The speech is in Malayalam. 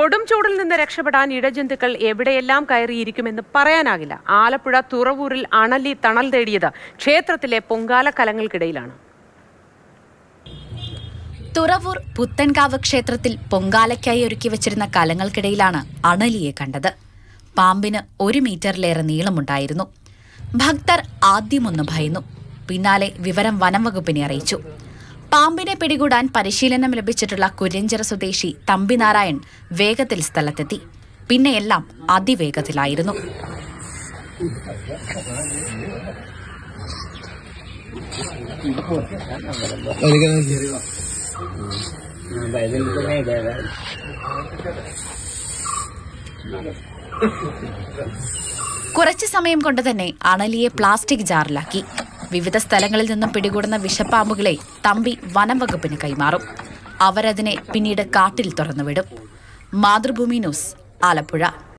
കൊടും ചൂടിൽ നിന്ന് രക്ഷപ്പെടാൻ ഇഴജന്തുക്കൾ എവിടെയെല്ലാം കയറിയിരിക്കുമെന്ന് പറയാനാകില്ല ആലപ്പുഴ തുറവൂരിൽ അണലി തണൽ തേടിയത് ക്ഷേത്രത്തിലെ പൊങ്കാല കലങ്ങൾക്കിടയിലാണ് തുറവൂർ പുത്തൻകാവ് ക്ഷേത്രത്തിൽ പൊങ്കാലയ്ക്കായി ഒരുക്കി വച്ചിരുന്ന കലങ്ങൾക്കിടയിലാണ് അണലിയെ കണ്ടത് പാമ്പിന് ഒരു മീറ്ററിലേറെ നീളമുണ്ടായിരുന്നു ഭക്തർ ആദ്യമൊന്ന് ഭയന്നു പിന്നാലെ വിവരം വനം വകുപ്പിനെ അറിയിച്ചു പാമ്പിനെ പിടികൂടാൻ പരിശീലനം ലഭിച്ചിട്ടുള്ള കുര്യഞ്ചിറ സ്വദേശി തമ്പിനാരായൺ വേഗത്തിൽ സ്ഥലത്തെത്തി പിന്നെയെല്ലാം അതിവേഗത്തിലായിരുന്നു കുറച്ചു സമയം കൊണ്ട് തന്നെ അണലിയെ പ്ലാസ്റ്റിക് ജാറിലാക്കി വിവിധ സ്ഥലങ്ങളിൽ നിന്നും പിടികൂടുന്ന വിഷപ്പാമ്പുകളെ തമ്പി വനം വകുപ്പിന് കൈമാറും അവരതിനെ പിന്നീട് കാട്ടിൽ തുറന്നുവിടും മാതൃഭൂമി ന്യൂസ് ആലപ്പുഴ